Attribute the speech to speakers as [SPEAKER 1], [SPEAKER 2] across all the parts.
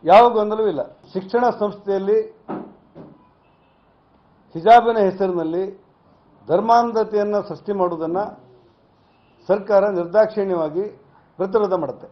[SPEAKER 1] ಯಾವ ಗೊಂದಲವೂ ಇಲ್ಲ ಶಿಕ್ಷಣ ಸಂಸ್ಥೆಯಲ್ಲಿ ಹಿಜಾಬಿನ ಹೆಸರಿನಲ್ಲಿ ಧರ್ಮಾಂಧತೆಯನ್ನು ಸೃಷ್ಟಿ ಮಾಡುವುದನ್ನು ಸರ್ಕಾರ ನಿರ್ದಾಕ್ಷಿಣ್ಯವಾಗಿ ಪ್ರತಿರೋಧ ಮಾಡುತ್ತೆ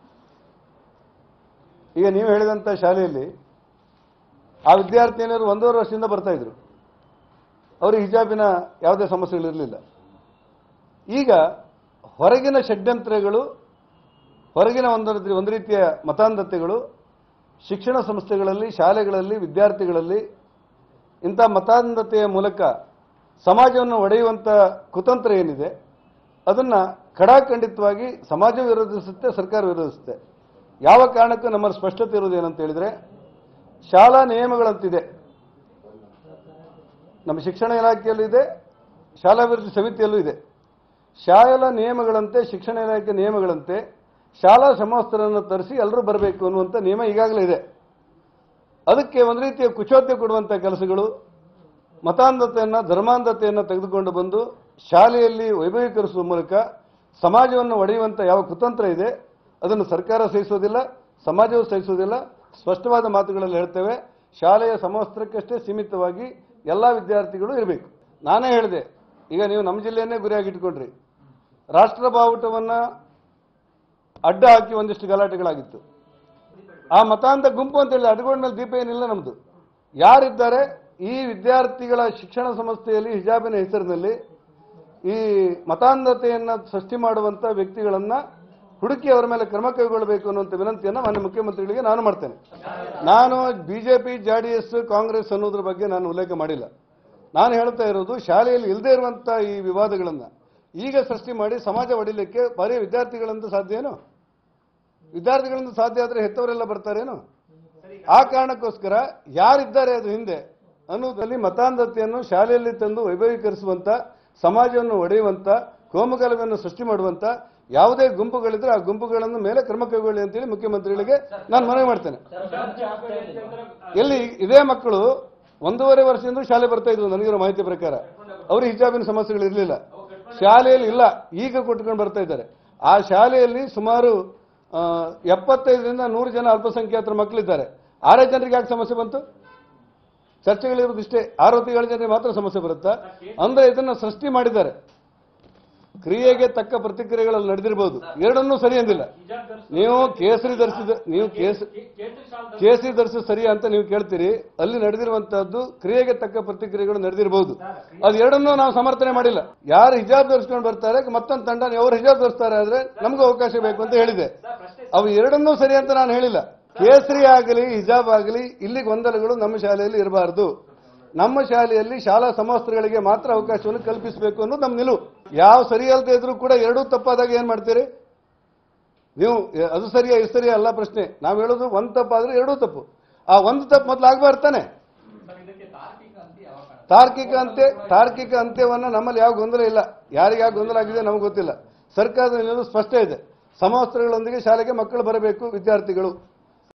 [SPEAKER 1] ಈಗ ನೀವು ಹೇಳಿದಂಥ ಶಾಲೆಯಲ್ಲಿ ಆ ವಿದ್ಯಾರ್ಥಿನಿಯರು ಒಂದೂವರೆ ವರ್ಷದಿಂದ ಬರ್ತಾ ಇದ್ರು ಅವರಿಗೆ ಹಿಜಾಬಿನ ಯಾವುದೇ ಸಮಸ್ಯೆಗಳಿರಲಿಲ್ಲ ಈಗ ಹೊರಗಿನ ಷಡ್ಯಂತ್ರಗಳು ಹೊರಗಿನ ಒಂದು ರೀತಿ- ಒಂದು ರೀತಿಯ ಮತಾಂಧತೆಗಳು ಶಿಕ್ಷಣ ಸಂಸ್ಥೆಗಳಲ್ಲಿ ಶಾಲೆಗಳಲ್ಲಿ ವಿದ್ಯಾರ್ಥಿಗಳಲ್ಲಿ ಇಂಥ ಮತಾಂಧತೆಯ ಮೂಲಕ ಸಮಾಜವನ್ನು ಒಡೆಯುವಂಥ ಕುತಂತ್ರ ಏನಿದೆ ಅದನ್ನು ಖಡಾಖಂಡಿತವಾಗಿ ಸಮಾಜ ವಿರೋಧಿಸುತ್ತೆ ಸರ್ಕಾರ ವಿರೋಧಿಸುತ್ತೆ ಯಾವ ಕಾರಣಕ್ಕೂ ನಮ್ಮಲ್ಲಿ ಸ್ಪಷ್ಟತೆ ಇರುವುದು ಏನಂತ ಹೇಳಿದರೆ ಶಾಲಾ ನಿಯಮಗಳಂತಿದೆ ನಮ್ಮ ಶಿಕ್ಷಣ ಇಲಾಖೆಯಲ್ಲೂ ಇದೆ ಶಾಲಾ ಅಭಿವೃದ್ಧಿ ಸಮಿತಿಯಲ್ಲೂ ಇದೆ ಶಾಲಾ ನಿಯಮಗಳಂತೆ ಶಿಕ್ಷಣ ಇಲಾಖೆ ನಿಯಮಗಳಂತೆ ಶಾಲಾ ಸಮವಸ್ತ್ರವನ್ನು ತರಿಸಿ ಎಲ್ಲರೂ ಬರಬೇಕು ಅನ್ನುವಂಥ ನಿಯಮ ಈಗಾಗಲೇ ಇದೆ ಅದಕ್ಕೆ ಒಂದು ರೀತಿಯ ಕುಚೋದ್ಯ ಕೊಡುವಂಥ ಕೆಲಸಗಳು ಮತಾಂಧತೆಯನ್ನು ಧರ್ಮಾಂಧತೆಯನ್ನು ತೆಗೆದುಕೊಂಡು ಬಂದು ಶಾಲೆಯಲ್ಲಿ ವೈಭವೀಕರಿಸುವ ಮೂಲಕ ಸಮಾಜವನ್ನು ಒಡೆಯುವಂಥ ಯಾವ ಕುತಂತ್ರ ಇದೆ ಅದನ್ನು ಸರ್ಕಾರ ಸಹಿಸೋದಿಲ್ಲ ಸಮಾಜವು ಸಹಿಸೋದಿಲ್ಲ ಸ್ಪಷ್ಟವಾದ ಮಾತುಗಳಲ್ಲಿ ಹೇಳ್ತೇವೆ ಶಾಲೆಯ ಸಮವಸ್ತ್ರಕ್ಕಷ್ಟೇ ಸೀಮಿತವಾಗಿ ಎಲ್ಲ ವಿದ್ಯಾರ್ಥಿಗಳು ಇರಬೇಕು ನಾನೇ ಹೇಳಿದೆ ಈಗ ನೀವು ನಮ್ಮ ಜಿಲ್ಲೆಯನ್ನೇ ಗುರಿಯಾಗಿಟ್ಕೊಂಡ್ರಿ ರಾಷ್ಟ್ರ ಬಾವುಟವನ್ನು ಅಡ್ಡ ಹಾಕಿ ಒಂದಿಷ್ಟು ಗಲಾಟೆಗಳಾಗಿತ್ತು ಆ ಮತಾಂಧ ಗುಂಪು ಅಂತ ಹೇಳಿ ಅಡ್ಗೊಂಡ ಮೇಲೆ ದೀಪ ಏನಿಲ್ಲ ನಮ್ಮದು ಯಾರಿದ್ದಾರೆ ಈ ವಿದ್ಯಾರ್ಥಿಗಳ ಶಿಕ್ಷಣ ಸಂಸ್ಥೆಯಲ್ಲಿ ಹಿಜಾಬಿನ ಹೆಸರಿನಲ್ಲಿ ಈ ಮತಾಂಧತೆಯನ್ನು ಸೃಷ್ಟಿ ಮಾಡುವಂಥ ವ್ಯಕ್ತಿಗಳನ್ನು ಹುಡುಕಿ ಅವರ ಮೇಲೆ ಕ್ರಮ ಕೈಗೊಳ್ಳಬೇಕು ಅನ್ನುವಂಥ ವಿನಂತಿಯನ್ನು ಮಾನ್ಯ ಮುಖ್ಯಮಂತ್ರಿಗಳಿಗೆ ನಾನು ಮಾಡ್ತೇನೆ ನಾನು BJP J D S Congress ಅನ್ನೋದ್ರ ಬಗ್ಗೆ ನಾನು ಉಲ್ಲೇಖ ಮಾಡಿಲ್ಲ ನಾನು ಹೇಳ್ತಾ ಇರೋದು ಶಾಲೆಯಲ್ಲಿ ಇಲ್ಲದೆ ಇರುವಂಥ ಈ ವಿವಾದಗಳನ್ನು ಈಗ ಸೃಷ್ಟಿ ಮಾಡಿ ಸಮಾಜ ಒಡಿಲಿಕ್ಕೆ ಬರೀ ವಿದ್ಯಾರ್ಥಿಗಳಿಂದ ಸಾಧ್ಯ ಏನು ವಿದ್ಯಾರ್ಥಿಗಳಿಂದ ಸಾಧ್ಯ ಆದರೆ ಹೆತ್ತವರೆಲ್ಲ ಬರ್ತಾರೇನು ಆ ಕಾರಣಕ್ಕೋಸ್ಕರ ಯಾರಿದ್ದಾರೆ ಅದು ಹಿಂದೆ ಅನ್ನೋದ್ರಲ್ಲಿ ಮತಾಂಧತೆಯನ್ನು ಶಾಲೆಯಲ್ಲಿ ತಂದು ವೈಭವೀಕರಿಸುವಂತ ಸಮಾಜವನ್ನು ಒಡೆಯುವಂತ ಕೋಮುಗಲಭೆಯನ್ನು ಸೃಷ್ಟಿ ಮಾಡುವಂತ ಯಾವುದೇ ಗುಂಪುಗಳಿದ್ರೆ ಆ ಗುಂಪುಗಳನ್ನು ಮೇಲೆ ಕ್ರಮ ಕೈಗೊಳ್ಳಿ ಅಂತೇಳಿ ಮುಖ್ಯಮಂತ್ರಿಗಳಿಗೆ ನಾನು ಮನವಿ ಮಾಡ್ತೇನೆ ಎಲ್ಲಿ ಇದೇ ಮಕ್ಕಳು ಒಂದೂವರೆ ವರ್ಷದಿಂದ ಶಾಲೆ ಬರ್ತಾ ಇದ್ರು ನನಗಿರೋ ಮಾಹಿತಿ ಪ್ರಕಾರ ಅವ್ರಿಗೆ ಹಿಜಾಬಿನ ಸಮಸ್ಯೆಗಳು ಇರಲಿಲ್ಲ ಶಾಲೆಯಲ್ಲಿ ಇಲ್ಲ ಈಗ ಕೊಟ್ಕೊಂಡು ಬರ್ತಾ ಇದ್ದಾರೆ ಆ ಶಾಲೆಯಲ್ಲಿ ಸುಮಾರು ಆ, ಎಪ್ಪತ್ತೈದರಿಂದ ನೂರು ಜನ ಅಲ್ಪಸಂಖ್ಯಾತರ ಮಕ್ಕಳಿದ್ದಾರೆ ಆರೇ ಜನರಿಗೆ ಯಾಕೆ ಸಮಸ್ಯೆ ಬಂತು ಚರ್ಚೆಗಳಿರೋದು ಇಷ್ಟೇ ಆರೋಪಿ ಏಳು ಜನರಿಗೆ ಮಾತ್ರ ಸಮಸ್ಯೆ ಬರುತ್ತಾ ಅಂದ್ರೆ ಇದನ್ನ ಸೃಷ್ಟಿ ಮಾಡಿದ್ದಾರೆ ಕ್ರಿಯೆಗೆ ತಕ್ಕ ಪ್ರತಿಕ್ರಿಯೆಗಳಲ್ಲಿ ನಡೆದಿರಬಹುದು ಎರಡನ್ನೂ ಸರಿ ಅಂದಿಲ್ಲ ನೀವು ಕೇಸರಿ ಧರಿಸಿದ ನೀವು ಕೇಸ ಕೇಸರಿ ಧರಿಸಿದ ಸರಿ ಅಂತ ನೀವು ಕೇಳ್ತೀರಿ ಅಲ್ಲಿ ನಡೆದಿರುವಂತಹದ್ದು ಕ್ರಿಯೆಗೆ ತಕ್ಕ ಪ್ರತಿಕ್ರಿಯೆಗಳು ನಡೆದಿರಬಹುದು ಅದು ಎರಡನ್ನೂ ನಾವು ಸಮರ್ಥನೆ ಮಾಡಿಲ್ಲ ಯಾರು ಹಿಜಾಬ್ ಧರಿಸ್ಕೊಂಡು ಬರ್ತಾರೆ ಮತ್ತೊಂದು ತಂಡ ಅವ್ರು ಹಿಜಾಬ್ ಧರಿಸ್ತಾರೆ ಆದ್ರೆ ನಮಗೂ ಅವಕಾಶ ಬೇಕು ಅಂತ ಹೇಳಿದೆ ಅವು ಎರಡನ್ನೂ ಸರಿ ಅಂತ ನಾನು ಹೇಳಿಲ್ಲ ಕೇಸರಿ ಆಗಲಿ ಹಿಜಾಬ್ ಆಗಲಿ ಇಲ್ಲಿ ಗೊಂದಲಗಳು ನಮ್ಮ ಶಾಲೆಯಲ್ಲಿ ಇರಬಾರದು ನಮ್ಮ ಶಾಲೆಯಲ್ಲಿ ಶಾಲಾ ಸಮವಸ್ತ್ರಗಳಿಗೆ ಮಾತ್ರ ಅವಕಾಶವನ್ನು ಕಲ್ಪಿಸಬೇಕು ಅನ್ನೋದು ನಮ್ಮ ನಿಲುವು ಯಾವ ಸರಿ ಅಲ್ಲದೆ ಇದ್ರೂ ಕೂಡ ಎರಡೂ ತಪ್ಪಾದಾಗ ಏನ್ ಮಾಡ್ತೀರಿ ನೀವು ಎ- ಅದು ಸರಿಯಾ ಇದು ಸರಿಯಾ ಅಲ್ಲ ಪ್ರಶ್ನೆ ನಾವು ಹೇಳೋದು ಒಂದು ತಪ್ಪಾದ್ರೆ ಎರಡೂ ತಪ್ಪು ಆ ಒಂದು ತಪ್ಪು ಮೊದಲು ಆಗ್ಬಾರ್ದು ತಾನೆ ತಾರ್ಕಿಕ ಅಂತ್ಯ ತಾರ್ಕಿಕ ಅಂತ್ಯವನ್ನ ನಮ್ಮಲ್ಲಿ ಯಾವ ಗೊಂದಲ ಇಲ್ಲ ಯಾರಿಗೆ ಯಾವ ಗೊಂದಲ ಆಗಿದೆ ನಮ್ಗೆ ಗೊತ್ತಿಲ್ಲ ಸರ್ಕಾರದ ನಿಲುವು ಸ್ಪಷ್ಟ ಇದೆ ಸಮವಸ್ತ್ರಗಳೊಂದಿಗೆ ಶಾಲೆಗೆ ಮಕ್ಕಳು ಬರಬೇಕು ವಿದ್ಯಾರ್ಥಿಗಳು